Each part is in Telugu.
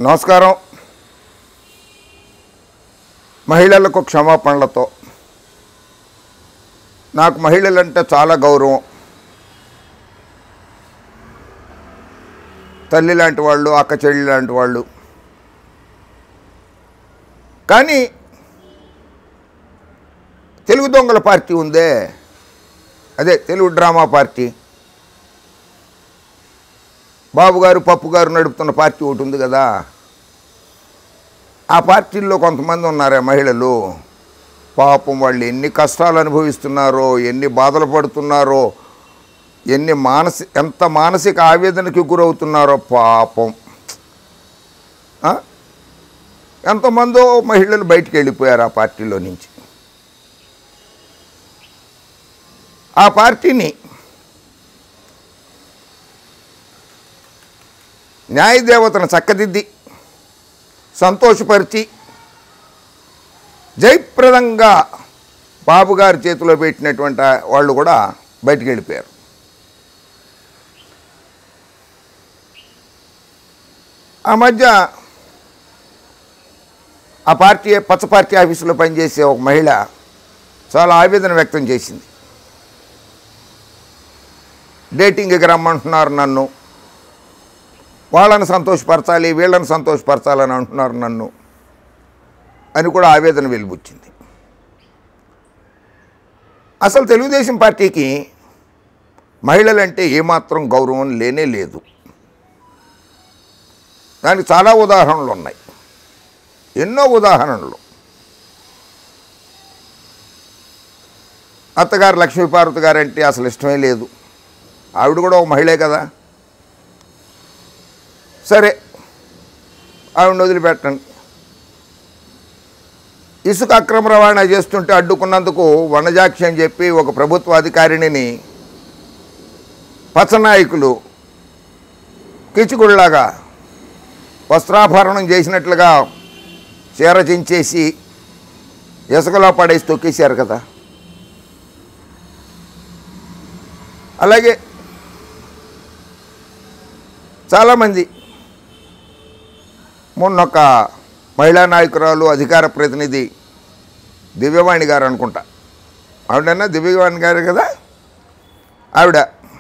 నమస్కారం మహిళలకు క్షమాపణలతో నాకు మహిళలంటే చాలా గౌరవం తల్లి లాంటి వాళ్ళు అక్క చెల్లి లాంటి వాళ్ళు కానీ తెలుగు దొంగల పార్టీ ఉందే అదే తెలుగు డ్రామా పార్టీ బాబు గారు పప్పు గారు నడుపుతున్న పార్టీ ఒకటి ఉంది కదా ఆ పార్టీల్లో కొంతమంది ఉన్నారే మహిళలు పాపం వాళ్ళు ఎన్ని కష్టాలు అనుభవిస్తున్నారో ఎన్ని బాధలు పడుతున్నారో ఎన్ని మానసి ఎంత మానసిక ఆవేదనకి గురవుతున్నారో పాపం ఆ? ఎంతమందో మహిళలు బయటికి వెళ్ళిపోయారు ఆ పార్టీలో నుంచి ఆ పార్టీని న్యాయదేవతను చక్కదిద్ది సంతోషపరిచి జయప్రదంగా బాబు గారి చేతిలో పెట్టినటువంటి వాళ్ళు కూడా బయటికి వెళ్ళిపోయారు ఆ మధ్య ఆ పార్టీ పచ్చ పార్టీ ఆఫీసులో పనిచేసే ఒక మహిళ చాలా ఆవేదన వ్యక్తం చేసింది డేటింగ్కి రమ్మంటున్నారు నన్ను వాళ్ళని సంతోషపరచాలి వీళ్ళని సంతోషపరచాలని అంటున్నారు నన్ను అని కూడా ఆవేదన వెలిబుచ్చింది అసలు తెలుగుదేశం పార్టీకి మహిళలంటే ఏమాత్రం గౌరవం లేనే లేదు దానికి చాలా ఉదాహరణలు ఉన్నాయి ఎన్నో ఉదాహరణలు అత్తగారు లక్ష్మీపార్వతి గారు అంటే అసలు ఇష్టమే లేదు ఆవిడ కూడా ఒక మహిళే కదా సరే ఆవిడని వదిలిపెట్టండి ఇసుక అక్రమ రవాణా చేస్తుంటే అడ్డుకున్నందుకు వనజాక్షి అని చెప్పి ఒక ప్రభుత్వ అధికారిణిని పచ్చనాయకులు కిచుకుడిలాగా వస్త్రాభరణం చేసినట్లుగా చీర చించేసి ఇసుకలో పడేసి తొక్కేశారు కదా అలాగే చాలామంది మొన్న ఒక మహిళా నాయకురాలు అధికార ప్రతినిధి దివ్యవాణి గారు అనుకుంటా ఆవిడన్నా దివ్యవాణి గారు కదా ఆవిడ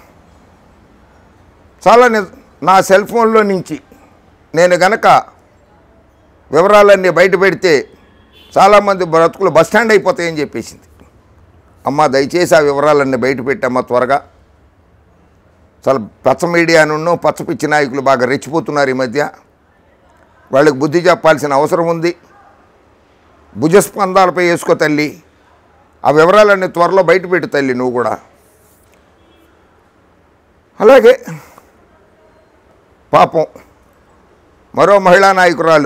చాలా ని- నా సెల్ ఫోన్లో నుంచి నేను గనక వివరాలన్నీ బయట పెడితే చాలామంది బ్రతుకులు బస్ స్టాండ్ అయిపోతాయని చెప్పేసింది అమ్మ దయచేసి ఆ వివరాలన్నీ బయట పెట్టమ్మా త్వరగా చాలా పచ్చ మీడియా నుండి పచ్చ పిచ్చి నాయకులు బాగా రెచ్చిపోతున్నారు ఈ మధ్య వాళ్ళకి బుద్ధి చెప్పాల్సిన అవసరం ఉంది భుజస్పందాలపై వేసుకో తల్లి ఆ వివరాలన్నీ త్వరలో బయట పెట్టు తల్లి నువ్వు కూడా అలాగే పాపం మరో మహిళా నాయకురాలు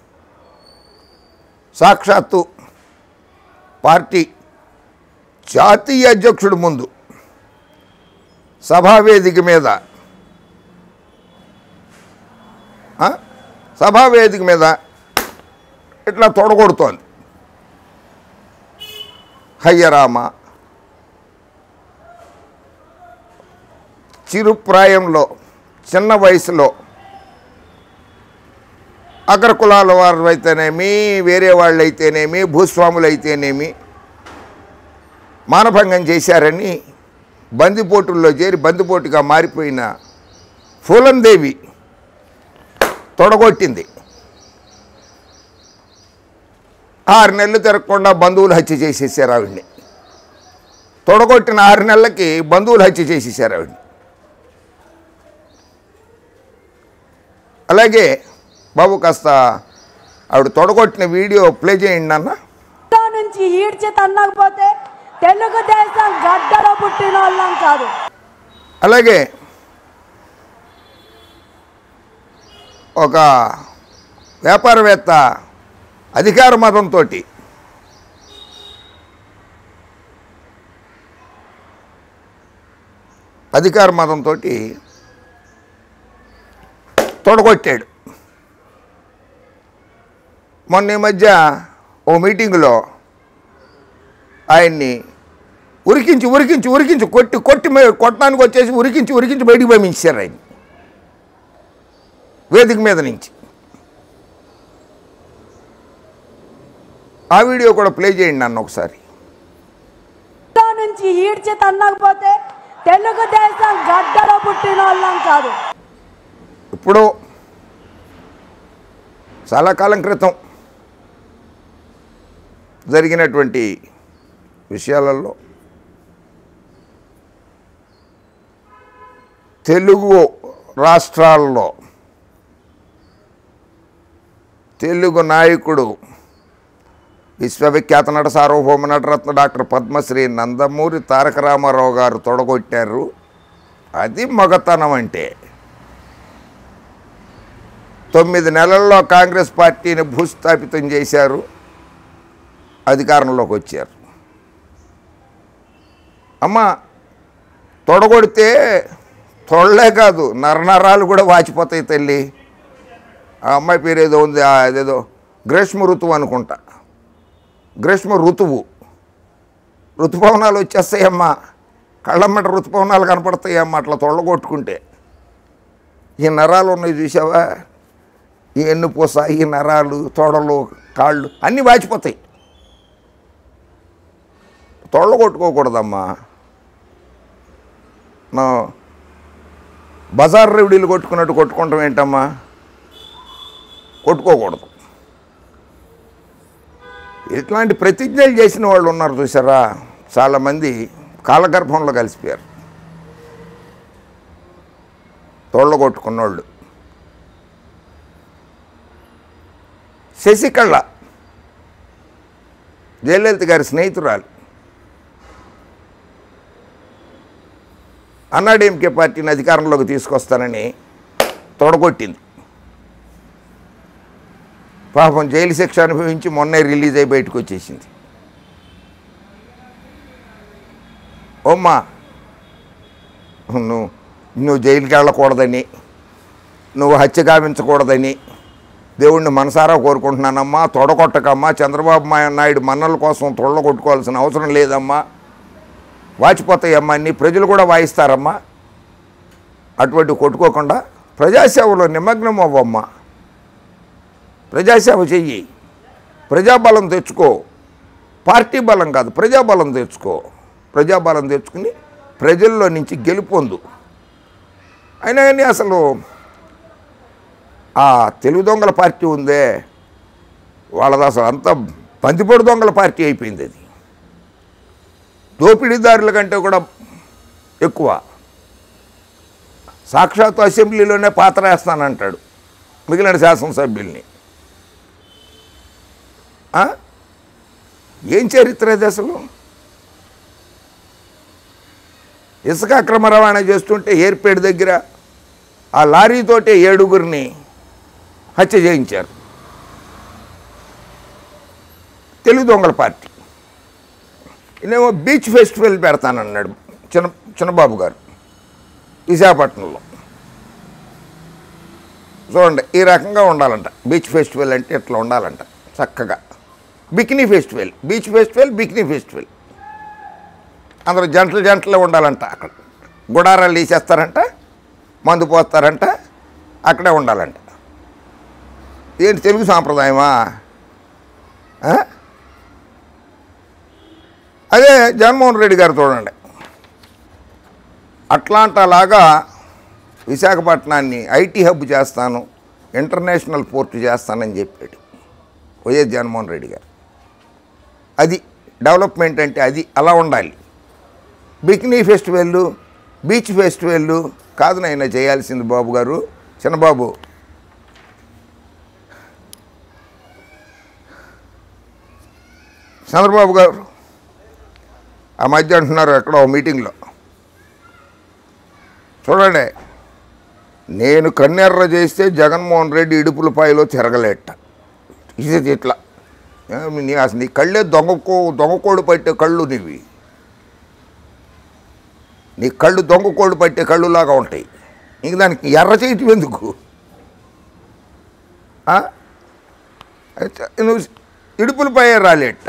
సాక్షాత్తు పార్టీ జాతీయ అధ్యక్షుడు ముందు సభావేదిక మీద ఆ? సభావేదిక మీద ఇట్లా తొడగొడుతోంది హయ్యరామ చిరుప్రాయంలో చిన్న వయసులో అగ్ర కులాల వారు అయితేనేమి వేరే వాళ్ళు అయితేనేమి భూస్వాములు అయితేనేమి మానభంగం చేశారని బందిపోటుల్లో చేరి బందిపోటుగా మారిపోయిన ఫూలందేవి తొడగొట్టింది ఆరు నెలలు తిరగకుండా బంధువులు హత్య చేసేసారు ఆవిడ్ని తొడగొట్టిన ఆరు నెలలకి బంధువులు హత్య చేసేసారు ఆవిడ్ని అలాగే బాబు కాస్త ఆవిడ తొడగొట్టిన వీడియో ప్లే చేయండి అన్న ఇంట్లో నుంచి ఈడ్చి తన్నకపోతే తెలుగుదేశం గడ్డలో పుట్టిన వాళ్ళం కాదు అలాగే ఒక వ్యాపారవేత్త అధికార మతంతో అధికార మతంతో తొడగొట్టాడు మొన్న ఈ మధ్య ఓ మీటింగులో ఆయన్ని ఉరికించి ఉరికించి ఉరికించి కొట్టి కొట్టి మే- కొట్టడానికి వచ్చేసి ఉరికించి ఉరికించి బయటికి పంపించారు ఆయన వేదిక మీద నుంచి ఆ వీడియో కూడా ప్లే చేయండి నన్ను ఒకసారి ఇంట్లో నుంచి ఈడ్చి తన్నకపోతే తెలుగుదేశం గడ్డలో పుట్టిన వాళ్ళం కాదు ఇప్పుడు చాలా కాలం క్రితం జరిగినటువంటి విషయాలలో తెలుగు రాష్ట్రాల్లో తెలుగు నాయకుడు విశ్వవిఖ్యాత నట సార్వభౌమ నటరత్న డాక్టర్ పద్మశ్రీ నందమూరి తారక రామారావు గారు తొడగొట్టారు అది మగతనం అంటే తొమ్మిది నెలల్లో కాంగ్రెస్ పార్టీని భూస్థాపితం చేశారు అధికారంలోకి వచ్చారు అమ్మ తొడగొడితే తొడలే కాదు నరనరాలు కూడా వాచిపోతాయి తల్లి ఆ అమ్మాయి పేరు ఏదో ఉంది ఆ అదేదో గ్రీష్మ ఋతువు అనుకుంటా గ్రీష్మ ఋతువు ఋతుపవనాలు వచ్చేస్తాయమ్మా కళ్ళమ్మట ఋతుపవనాలు కనపడతాయమ్మా అట్లా తొడగొట్టుకుంటే ఈ నరాలు ఉన్నాయి చూసావా ఈ ఎన్నుపూస ఈ నరాలు తొడలు కాళ్ళు అన్నీ వాచిపోతాయి తొడలు కొట్టుకోకూడదమ్మా నా బజార్ రెవడీలు కొట్టుకున్నట్టు కొట్టుకుంటాం ఏంటమ్మా కొట్టుకోకూడదు ఇట్లాంటి ప్రతిజ్ఞలు చేసిన వాళ్ళు ఉన్నారు చూసారా చాలామంది కాలగర్భంలో కలిసిపోయారు తోళ్ళ కొట్టుకున్నోళ్ళు శశికళ జయలలిత గారి స్నేహితురాలు అన్నాడీఎంకే పార్టీని అధికారంలోకి తీసుకొస్తానని తొడగొట్టింది పాపం జైలు శిక్ష అనుభవించి మొన్నే రిలీజ్ అయి బయటకు వచ్చేసింది ఓమ్మా నువ్వు నువ్వు జైలుకి వెళ్ళకూడదని నువ్వు హత్య గావించకూడదని దేవుణ్ణి మనసారా కోరుకుంటున్నానమ్మా తొడగొట్టకమ్మా చంద్రబాబు మా- నాయుడు మన్నల కోసం తొడలు కొట్టుకోవాల్సిన అవసరం లేదమ్మా వాచిపోతాయమ్మా అన్ని ప్రజలు కూడా వాయిస్తారమ్మా అటువంటి కొట్టుకోకుండా ప్రజాసేవలో నిమగ్నం అవ్వమ్మా ప్రజాసేవ చెయ్యి ప్రజాబలం తెచ్చుకో పార్టీ బలం కాదు ప్రజాబలం తెచ్చుకో ప్రజాబలం తెచ్చుకుని ప్రజల్లో నుంచి గెలుపొందు అయినా కానీ అసలు ఆ తెలుగు దొంగల పార్టీ ఉందే వాళ్ళది అసలు అంత బంతిపొడి దొంగల పార్టీ అయిపోయింది అది దోపిడీదారుల కంటే కూడా ఎక్కువ సాక్షాత్తు అసెంబ్లీలోనే పాత్ర వేస్తానంటాడు మిగిలిన శాసనసభ్యుల్ని ఆ? ఏం చరిత్ర అది అసలు ఇసుక అక్రమ రవాణా చేస్తుంటే ఏర్పేట దగ్గర ఆ లారీతోటే ఏడుగురిని హత్య చేయించారు తెలుగు దొంగల పార్టీ ఈయనేమో బీచ్ ఫెస్టివల్ పెడతానన్నాడు చిన్న చిన్నబాబు గారు విశాఖపట్నంలో చూడండి ఈ రకంగా ఉండాలంట బీచ్ ఫెస్టివల్ అంటే ఇట్లా ఉండాలంట చక్కగా bikini festival beach festival bikini festival అందరూ జంటలు జంటలే ఉండాలంట అక్కడ గుడారాలు తీసేస్తారంట మందు పోస్తారంట అక్కడే ఉండాలంట ఏంటి తెలుగు సాంప్రదాయమా ఆ? అదే జగన్మోహన్ రెడ్డి గారు చూడండి అట్లాంటా లాగా విశాఖపట్నాన్ని ఐటీ హబ్ చేస్తాను ఇంటర్నేషనల్ పోర్ట్ చేస్తానని చెప్పాడు వైఎస్ జగన్మోహన్ రెడ్డి గారు అది డెవలప్మెంట్ అంటే అది అలా ఉండాలి బికినీ ఫెస్టివల్ బీచ్ ఫెస్టివల్ కాదు నైనా చేయాల్సింది బాబు గారు చిన్నబాబు చంద్రబాబు గారు ఆ మధ్య అంటున్నారు ఎక్కడో మీటింగ్లో చూడండి నేను కన్నెర్ర చేస్తే జగన్మోహన్ రెడ్డి ఇడుపులపాయలో తిరగలేట ఇది ఇట్లా ఏ, నీ అసలు నీ కళ్ళే దొంగకో దొంగకోడు పట్టే కళ్ళు నీవి నీ కళ్ళు దొంగకోడు పట్టే కళ్ళులాగా ఉంటాయి ఇంక దానికి ఎర్ర చేయటం ఎందుకు ఆ? అయితే నువ్వు ఇడుపులపాయ రాలేట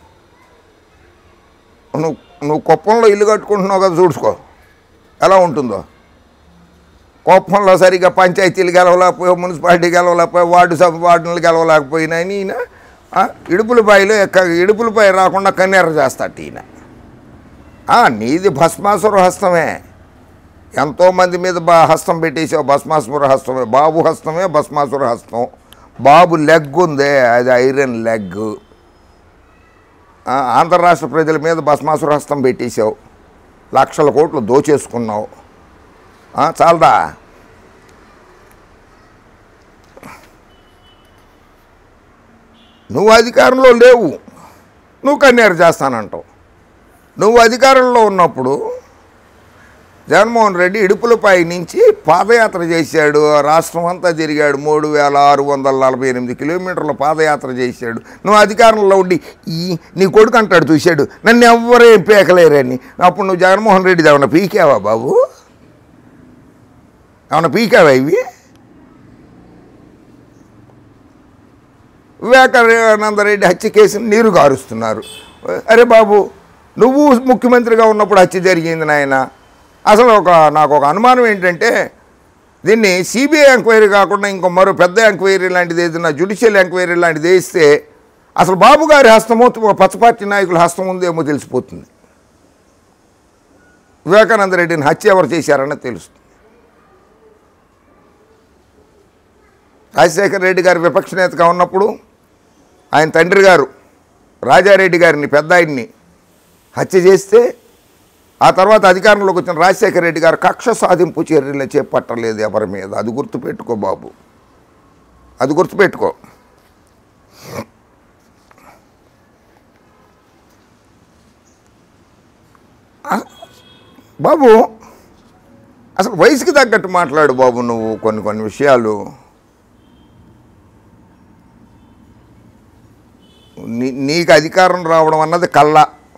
నువ్వు నువ్వు కుప్పంలో ఇల్లు కట్టుకుంటున్నావు కదా చూసుకో ఎలా ఉంటుందో కుప్పంలో సరిగా పంచాయతీలు గెలవలేకపోయా మున్సిపాలిటీ గెలవలేకపోయా వార్డు సభ వార్డులు గెలవలేకపోయినా ఈయన ఆ, ఇడుపులపాయలు ఎక్క ఇడుపులపాయ రాకుండా కన్నెర చేస్తాట ఈయన ఆ, నీది భస్మాసుర హస్తమే ఎంతోమంది మీద బా హస్తం పెట్టేసావు భస్మాసుర హస్తమే బాబు హస్తమే భస్మాసుర హస్తం బాబు లెగ్ ఉందే అది ఐరన్ లెగ్ ఆ, ఆంధ్ర రాష్ట్ర ప్రజల మీద భస్మాసుర హస్తం పెట్టేశావు లక్షల కోట్లు దోచేసుకున్నావు ఆ, చాలదా నువ్వు అధికారంలో లేవు నువ్వు కన్యారు చేస్తానంటావు నువ్వు అధికారంలో ఉన్నప్పుడు జగన్మోహన్ రెడ్డి ఇడుపులపై నుంచి పాదయాత్ర చేశాడు రాష్ట్రం అంతా తిరిగాడు మూడు వేల ఆరు వందల నలభై ఎనిమిది కిలోమీటర్ల పాదయాత్ర చేశాడు నువ్వు అధికారంలో ఉండి ఈ నీ కొడుకు అంటాడు చూశాడు నన్ను ఎవ్వరేం పీకలేరని అప్పుడు నువ్వు జగన్మోహన్ రెడ్డి ఏమన్నా పీకావా బాబు ఏమన్నా పీకావా ఇవి వివేకానందరెడ్డి హత్య కేసుని నీరు గారుస్తున్నారు అరే బాబు నువ్వు ముఖ్యమంత్రిగా ఉన్నప్పుడు హత్య జరిగింది నాయన అసలు ఒక నాకు ఒక అనుమానం ఏంటంటే దీన్ని సిబిఐ ఎంక్వైరీ కాకుండా ఇంకో మరో పెద్ద ఎంక్వైరీ లాంటిది ఏదైనా జ్యుడిషియల్ ఎంక్వైరీ లాంటిది వేస్తే అసలు బాబు గారి హస్తమో పచ్చపార్టీ నాయకుల హస్తం ఉందేమో తెలిసిపోతుంది వివేకానంద రెడ్డిని హత్య ఎవరు చేశారని తెలుస్తుంది రాజశేఖర రెడ్డి గారు విపక్ష నేతగా ఉన్నప్పుడు ఆయన తండ్రి గారు రాజారెడ్డి గారిని పెద్ద ఆయన్ని హత్య చేస్తే ఆ తర్వాత అధికారంలోకి వచ్చిన రాజశేఖర రెడ్డి గారు కక్ష సాధింపు చర్యలు చేపట్టలేదు ఎవరి మీద అది గుర్తుపెట్టుకో బాబు అది గుర్తుపెట్టుకో ఆ, బాబు అసలు వయసుకి తగ్గట్టు మాట్లాడు బాబు నువ్వు కొన్ని కొన్ని విషయాలు నీ నీకు అధికారం రావడం అన్నది కళ్ళ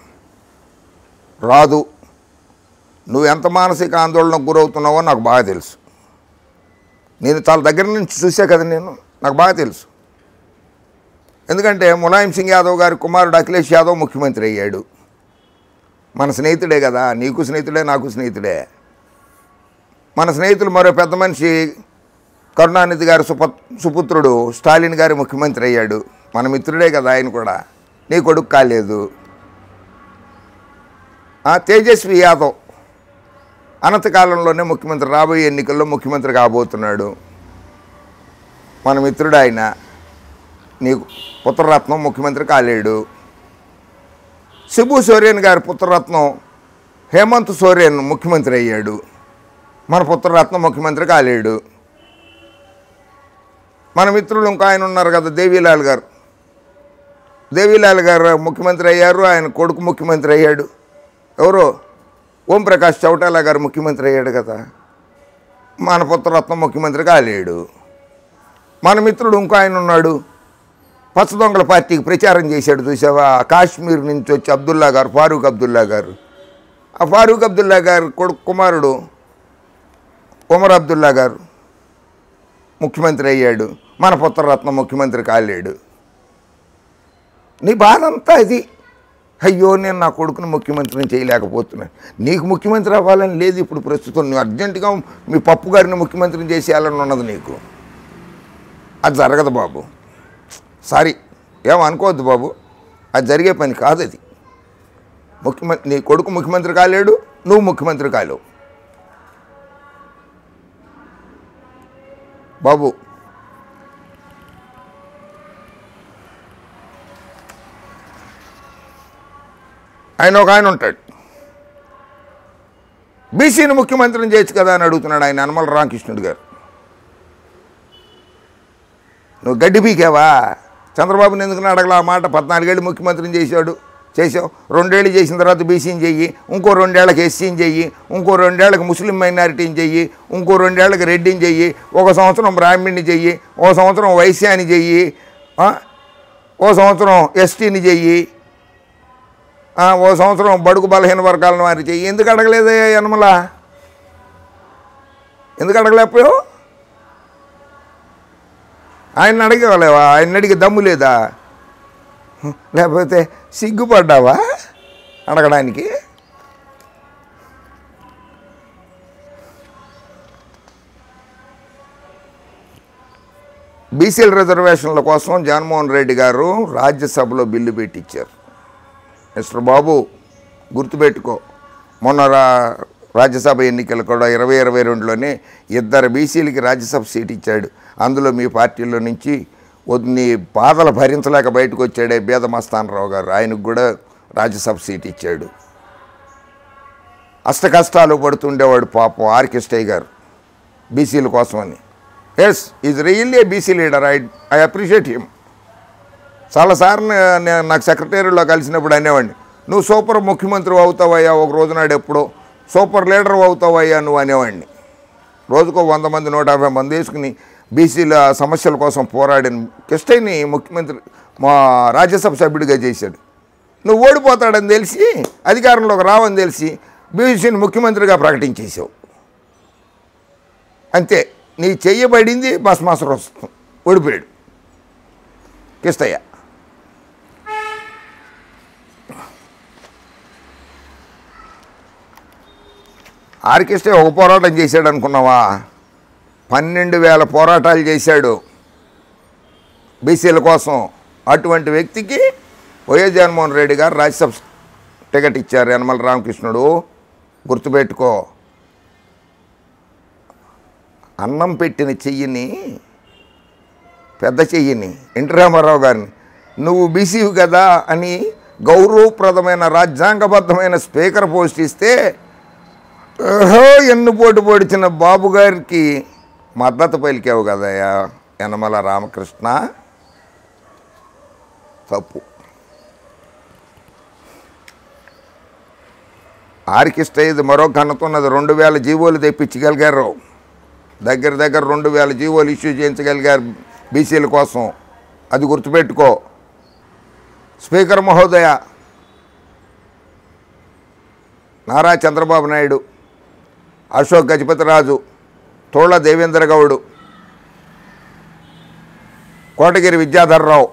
రాదు నువ్వు ఎంత మానసిక ఆందోళనకు గురవుతున్నావో నాకు బాగా తెలుసు నేను చాలా దగ్గర నుంచి చూసా కదా నేను నాకు బాగా తెలుసు ఎందుకంటే ములాయం సింగ్ యాదవ్ గారి కుమారుడు అఖిలేష్ యాదవ్ ముఖ్యమంత్రి అయ్యాడు మన స్నేహితుడే కదా నీకు స్నేహితుడే నాకు స్నేహితుడే మన స్నేహితులు మరో పెద్ద మనిషి కరుణానిధి గారి సుప సుపుత్రుడు స్టాలిన్ గారి ముఖ్యమంత్రి అయ్యాడు మన మిత్రుడే కదా ఆయన కూడా నీ కొడుకు కాలేదు ఆ, తేజస్వి యాదవ్ అనంతకాలంలోనే ముఖ్యమంత్రి రాబోయే ఎన్నికల్లో ముఖ్యమంత్రి కాబోతున్నాడు మన మిత్రుడు ఆయన నీకు పుత్రరత్నం ముఖ్యమంత్రి కాలేడు శిబు సోరేన్ గారి పుత్రరత్నం హేమంత్ సోరేన్ ముఖ్యమంత్రి అయ్యాడు మన పుత్రరత్నం ముఖ్యమంత్రి కాలేడు మన మిత్రులు ఇంకా ఆయన ఉన్నారు కదా దేవీలాల్ గారు దేవీలాల్ గారు ముఖ్యమంత్రి అయ్యారు ఆయన కొడుకు ముఖ్యమంత్రి అయ్యాడు ఎవరు ఓం ప్రకాష్ చౌటాలా గారు ముఖ్యమంత్రి అయ్యాడు కదా మన పుత్రరత్నం ముఖ్యమంత్రి కాలేడు మన మిత్రుడు ఇంకో ఆయన ఉన్నాడు పచ్చ దొంగల పార్టీకి ప్రచారం చేశాడు చూసావా కాశ్మీర్ నుంచి వచ్చి అబ్దుల్లా గారు ఫారూక్ అబ్దుల్లా గారు ఆ ఫారూక్ అబ్దుల్లా గారు కొడుకు కుమారుడు ఉమర్ అబ్దుల్లా గారు ముఖ్యమంత్రి అయ్యాడు మన పుత్రరత్నం ముఖ్యమంత్రి కాలేడు నీ బాధ అంతా ఇది అయ్యో నేను నా కొడుకుని ముఖ్యమంత్రిని చేయలేకపోతున్నాను నీకు ముఖ్యమంత్రి అవ్వాలని లేదు ఇప్పుడు ప్రస్తుతం నువ్వు అర్జెంటుగా మీ పప్పు గారిని ముఖ్యమంత్రిని చేసేయాలని ఉన్నది నీకు అది జరగదు బాబు సారీ ఏమనుకోవద్దు బాబు అది జరిగే పని కాదు అది ముఖ్యమంత్రి నీ కొడుకు ముఖ్యమంత్రి కాలేడు నువ్వు ముఖ్యమంత్రి కాలేవు బాబు ఆయన ఒక ఆయన ఉంటాడు బీసీని ముఖ్యమంత్రిని చేయొచ్చు కదా అని అడుగుతున్నాడు ఆయన అనమల రామకృష్ణుడు గారు నువ్వు గడ్డి పీకావా చంద్రబాబుని ఎందుకు అడగలా ఆ మాట పద్నాలుగేళ్ళు ముఖ్యమంత్రిని చేశాడు చేసావు రెండేళ్ళు చేసిన తర్వాత బీసీని చెయ్యి ఇంకో రెండేళ్ళకి ఎస్సీని చెయ్యి ఇంకో రెండేళ్ళకి ముస్లిం మైనారిటీని చెయ్యి ఇంకో రెండేళ్ళకి రెడ్డిని చెయ్యి ఒక సంవత్సరం బ్రాహ్మణ్ణి చెయ్యి ఓ సంవత్సరం వైశ్యాని చెయ్యి ఆ? ఓ సంవత్సరం ఎస్టీని చెయ్యి ఆ, ఓ సంవత్సరం బడుగు బలహీన వర్గాలను వారి చెయ్యి ఎందుకు అడగలేదే యనమల ఎందుకు అడగలేకపోయావు ఆయన అడగలేవా ఆయన అడిగే దమ్ము లేదా లేకపోతే సిగ్గుపడ్డావా అడగడానికి బీసీల రిజర్వేషన్ల కోసం జగన్మోహన్ రెడ్డి గారు రాజ్యసభలో బిల్లు పెట్టించారు మిస్టర్ బాబు గుర్తుపెట్టుకో మొన్న రా రాజ్యసభ ఎన్నికలు కూడా ఇరవై ఇరవై రెండులోనే ఇద్దరు బీసీలకి రాజ్యసభ సీట్ ఇచ్చాడు అందులో మీ పార్టీలో నుంచి వద్- నీ బాధలు భరించలేక బయటకు వచ్చాడే బేద మస్తానరావు గారు ఆయనకు కూడా రాజ్యసభ సీట్ ఇచ్చాడు అష్ట కష్టాలు పడుతుండేవాడు పాపం ఆర్కెస్ట్రయ్య గారు బీసీల కోసమని yes is really a BC leader I I appreciate him చాలాసార్లు నే- నేను నాకు సెక్రటరీలో కలిసినప్పుడు అనేవాడిని నువ్వు సూపర్ ముఖ్యమంత్రి అవుతావయ్యా ఒక రోజు నాడు ఎప్పుడో సూపర్ లీడర్ అవుతావయ్యా నువ్వు అనేవాడిని రోజుకో వంద మంది నూట యాభై మంది వేసుకుని బీసీల సమస్యల కోసం పోరాడిన కిష్టయ్యని ముఖ్యమంత్రి మా రాజ్యసభ సభ్యుడిగా చేశాడు నువ్వు ఓడిపోతాడని తెలిసి అధికారంలోకి రావని తెలిసి బీసీని ముఖ్యమంత్రిగా ప్రకటించేసావు అంతే నీ చెయ్యబడింది భస్మాసురం వస్తుంది ఓడిపోయాడు కిష్టయ్య ఆర్కెస్ట్రా ఒక పోరాటం చేశాడు అనుకున్నావా పన్నెండు వేల పోరాటాలు చేశాడు బీసీల కోసం అటువంటి వ్యక్తికి వైఎస్ జగన్మోహన్ రెడ్డి గారు రాజ్యసభ టికెట్ ఇచ్చారు యనమల రామకృష్ణుడు గుర్తుపెట్టుకో అన్నం పెట్టిన చెయ్యిని పెద్ద చెయ్యిని ఎన్టీ రామారావు గారిని నువ్వు బీసీవి కదా అని గౌరవప్రదమైన రాజ్యాంగబద్ధమైన స్పీకర్ పోస్ట్ ఇస్తే ఓహో ఎన్ను పోటు పొడిచిన బాబు గారికి మద్దతు పలికావు కదయ్యా యనమల రామకృష్ణ తప్పు ఆర్కిస్ట్రా ఇది మరో ఘనతున్నది రెండు వేల జీవోలు తెప్పించగలిగారు దగ్గర దగ్గర రెండు వేల జీవోలు ఇష్యూ చేయించగలిగారు బీసీల కోసం అది గుర్తుపెట్టుకో స్పీకర్ మహోదయ నారా చంద్రబాబు నాయుడు అశోక్ గజపతిరాజు తోళ్ల దేవేంద్ర గౌడు కోటగిరి విద్యాధర్రావు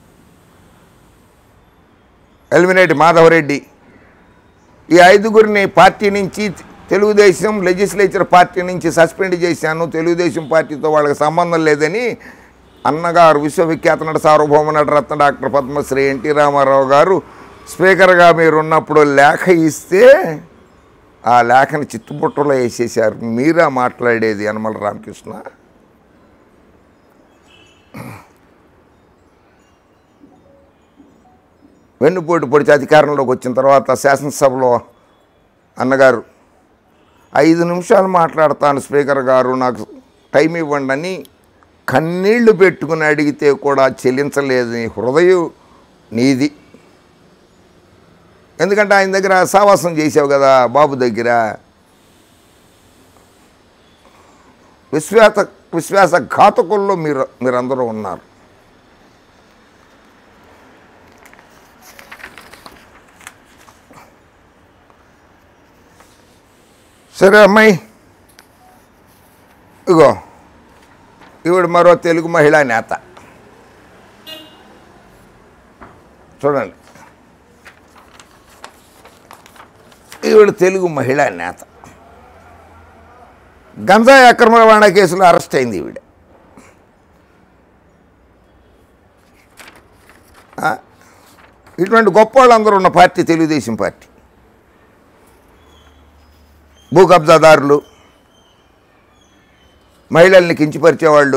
ఎలిమినేటి మాధవరెడ్డి ఈ ఐదుగురిని పార్టీ నుంచి తెలుగుదేశం లెజిస్లేచర్ పార్టీ నుంచి సస్పెండ్ చేశాను తెలుగుదేశం పార్టీతో వాళ్ళకి సంబంధం లేదని అన్నగారు విశ్వవిఖ్యాత నట సార్వభౌమ నటరత్న డాక్టర్ పద్మశ్రీ ఎన్టీ రామారావు గారు స్పీకర్గా మీరు ఉన్నప్పుడు లేఖ ఇస్తే ఆ లేఖని చిత్తుపుట్టలో వేసేసారు మీరా మాట్లాడేది యనమల రామకృష్ణ వెన్నుపోటు పొడిచి అధికారంలోకి వచ్చిన తర్వాత శాసనసభలో అన్నగారు ఐదు నిమిషాలు మాట్లాడతాను స్పీకర్ గారు నాకు టైం ఇవ్వండి అని కన్నీళ్లు పెట్టుకుని అడిగితే కూడా చెల్లించలేదు నీ హృదయం నీది ఎందుకంటే ఆయన దగ్గర సావాసం చేసావు కదా బాబు దగ్గర విశ్వాస విశ్వాస ఘాతకుల్లో మీరు మీరందరూ ఉన్నారు సరే అమ్మాయి ఇగో ఈవిడ మరో తెలుగు మహిళా నేత చూడండి ఈవిడ తెలుగు మహిళా నేత గంజాయి అక్రమ రవాణా కేసులో అరెస్ట్ అయింది ఈవిడ ఆ? ఇటువంటి గొప్ప వాళ్ళందరూ ఉన్న పార్టీ తెలుగుదేశం పార్టీ భూ కబ్జాదారులు మహిళల్ని కించపరిచేవాళ్ళు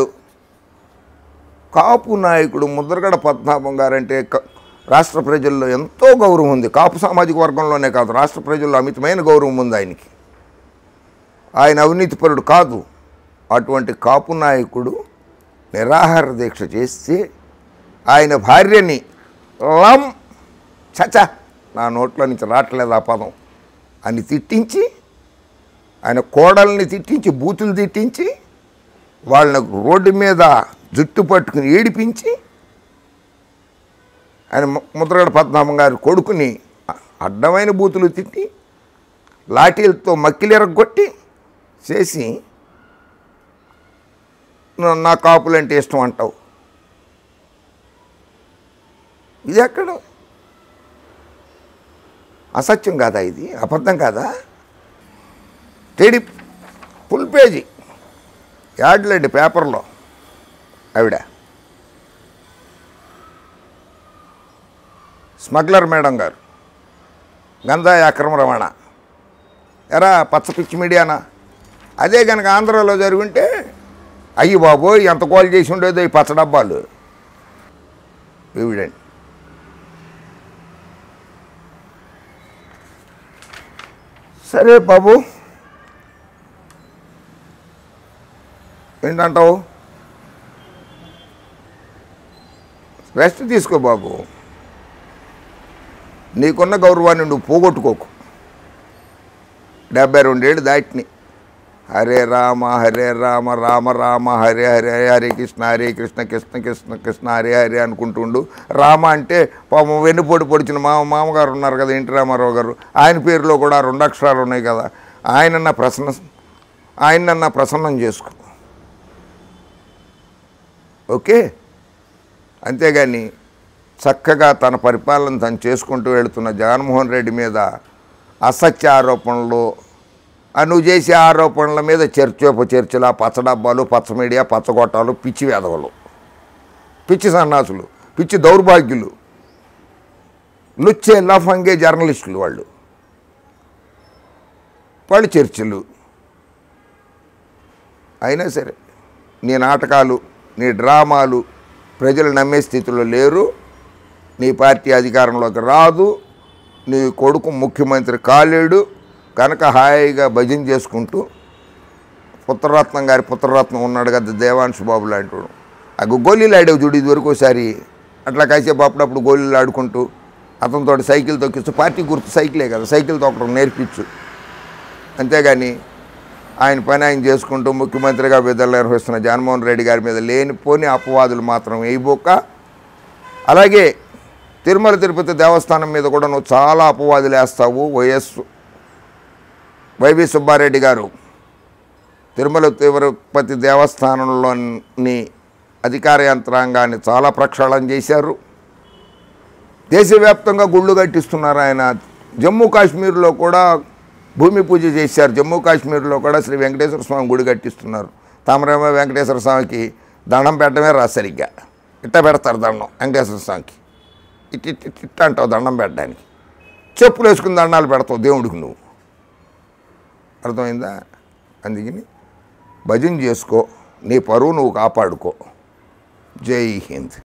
కాపు నాయకుడు ముద్రగడ పద్మనాభం గారంటే క- రాష్ట్ర ప్రజల్లో ఎంతో గౌరవం ఉంది కాపు సామాజిక వర్గంలోనే కాదు రాష్ట్ర ప్రజల్లో అమితమైన గౌరవం ఉంది ఆయనకి ఆయన అవినీతిపరుడు కాదు అటువంటి కాపు నాయకుడు నిరాహార దీక్ష చేస్తే ఆయన భార్యని లం చచ నా నోట్లో నుంచి రావట్లేదు ఆ పదం అని తిట్టించి ఆయన కోడల్ని తిట్టించి బూతులు తిట్టించి వాళ్ళని రోడ్డు మీద జుట్టు పట్టుకుని ఏడిపించి ఆయన ము- ముద్రగడ పద్మనాభం గారి కొడుకుని అడ్డమైన బూతులు తిట్టి లాఠీలతో మక్కిలిరగొట్టి చేసి "నా- నా కాపులంటే ఇష్టం అంటావు ఇది ఎక్కడ అసత్యం కాదా ఇది అబద్ధం కాదా టీడీ ఫుల్ పేజీ యాడ్లండి పేపర్లో ఆవిడ స్మగ్లర్ మేడం గారు గంజాయి అక్రమ రవాణా ఎరా పచ్చ పిచ్చి మీడియానా అదే కనుక ఆంధ్రాలో జరుగుంటే అయ్యి బాబోయ్ ఎంత కాల్ చేసి ఉండేదో ఈ పచ్చ డబ్బాలు ఎవిడెంట్ సరే బాబు ఏంటంటావు రెస్ట్ తీసుకో బాబు నీకున్న గౌరవాన్ని నువ్వు పోగొట్టుకోకు డెబ్బై రెండేళ్ళు దాటిని హరే రామ హరే రామ రామ రామ హరే హరే హరే కృష్ణ హరే కృష్ణ కృష్ణ కృష్ణ కృష్ణ హరే హరే అనుకుంటుండు రామ అంటే పాపం వెన్నుపోటు పొడిచిన మామ మామగారు ఉన్నారు కదా ఎన్టీ రామారావు గారు ఆయన పేరులో కూడా రెండు అక్షరాలు ఉన్నాయి కదా ఆయనన్న ప్రసన్న ఆయనన్న ప్రసన్నం చేసుకో ఓకే అంతేగాని చక్కగా తన పరిపాలన తను చేసుకుంటూ వెళుతున్న జగన్మోహన్ రెడ్డి మీద అసత్య ఆరోపణలు ఆ నువ్వు చేసే ఆరోపణల మీద చర్చోప చర్చల పచ్చడబ్బాలు పచ్చ మీడియా పచ్చగొట్టాలు పిచ్చి వేదవలు పిచ్చి సన్నాసులు పిచ్చి దౌర్భాగ్యులు లుచ్చే లఫంగే జర్నలిస్టులు వాళ్ళు వాళ్ళు చర్చలు అయినా సరే నీ నాటకాలు నీ డ్రామాలు ప్రజలు నమ్మే స్థితిలో లేరు నీ పార్టీ అధికారంలోకి రాదు నీ కొడుకు ముఖ్యమంత్రి కాలేడు కనుక హాయిగా భజన చేసుకుంటూ పుత్రరత్నం గారి పుత్రరత్నం ఉన్నాడు కదా దేవాంశు బాబు లాంటి ఆ గోళీలు ఆడేవి చూడు ఇదివరకు ఒకసారి అట్లా కాసేపు అప్పుడప్పుడు గోళీలు ఆడుకుంటూ అతనితో సైకిల్ తొక్కిస్తూ పార్టీ గుర్తు సైకిలే కదా సైకిల్ తొక్కడం నేర్పించు అంతేగాని ఆయన పని ఆయన చేసుకుంటూ ముఖ్యమంత్రిగా విధులు నిర్వహిస్తున్న జగన్మోహన్ రెడ్డి గారి మీద లేనిపోని అపవాదులు మాత్రం వేయబోక అలాగే తిరుమల తిరుపతి దేవస్థానం మీద కూడా నువ్వు చాలా అపవాదులు వేస్తావు వైఎస్ వైవి సుబ్బారెడ్డి గారు తిరుమల తిరుపతి దేవస్థానంలోని అధికార యంత్రాంగాన్ని చాలా ప్రక్షాళన చేశారు దేశవ్యాప్తంగా గుళ్ళు కట్టిస్తున్నారు ఆయన జమ్మూ కాశ్మీర్లో కూడా భూమి పూజ చేశారు జమ్మూ కాశ్మీర్లో కూడా శ్రీ వెంకటేశ్వర స్వామి గుడి కట్టిస్తున్నారు తామరేమో వెంకటేశ్వర స్వామికి దండం పెట్టడమే రా సరిగ్గా ఇట్ట పెడతారు దండం వెంకటేశ్వర స్వామికి ఇట్ ఇట్ ఇట్ ఇట్ట అంటావు దండం పెట్టడానికి చెప్పులు వేసుకుని దండాలు పెడతావు దేవుడికి నువ్వు అర్థమైందా అందుకని భజన చేసుకో నీ పరువు నువ్వు కాపాడుకో జై హింద్